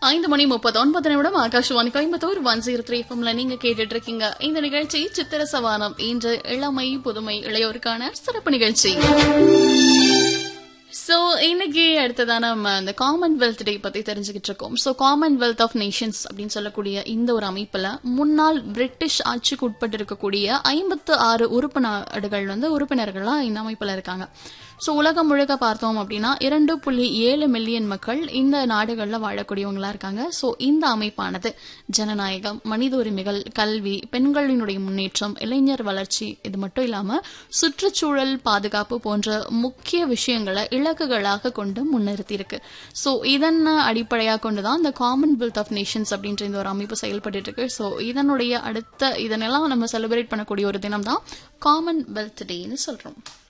ஐந்து மணி முப்பத்தி ஒன்பது நிமிடம் Akashvani Coimbatore one zero three எஃப்எம்ல நீங்க கேட்டுட்டு இருக்கீங்க இந்த நிகழ்ச்சி சித்திர சவானம் இன்று இளமை புதுமை இளையோருக்கான சிறப்பு நிகழ்ச்சி சோ இன்னைக்கு அடுத்ததா நம்ம இந்த காமன்வெல்த் டே பத்தி தெரிஞ்சுக்கிட்டு இருக்கோம் சோ காமன்வெல்த் ஆஃப் நேஷன்ஸ் அப்படின்னு சொல்லக்கூடிய இந்த ஒரு அமைப்புல முன்னாள் பிரிட்டிஷ் ஆட்சிக்கு உட்பட்டு இருக்கக்கூடிய ஐம்பத்து ஆறு உறுப்பு நாடுகள் வந்து உறுப்பினர்களா இந்த அமைப்புல இருக்காங்க சோ உலகம் முழுக்க பார்த்தோம் அப்படின்னா இரண்டு புள்ளி ஏழு மில்லியன் மக்கள் இந்த நாடுகள்ல வாழக்கூடியவங்களா இருக்காங்க சோ இந்த அமைப்பானது ஜனநாயகம் மனித உரிமைகள் கல்வி பெண்களினுடைய முன்னேற்றம் இளைஞர் வளர்ச்சி இது மட்டும் இல்லாம சுற்றுச்சூழல் பாதுகாப்பு போன்ற முக்கிய விஷயங்களை இலக்குகளாக கொண்டு முன்னிறுத்தி இருக்கு சோ இதன் அடிப்படையாக கொண்டுதான் இந்த காமன்வெல்த் ஆஃப் நேஷன்ஸ் அப்படின்ற இந்த ஒரு அமைப்பு செயல்பட்டு இருக்கு சோ இதனுடைய அடுத்த இதனெல்லாம் நம்ம செலிப்ரேட் பண்ணக்கூடிய ஒரு தினம் தான் காமன்வெல்த் டேன்னு சொல்றோம்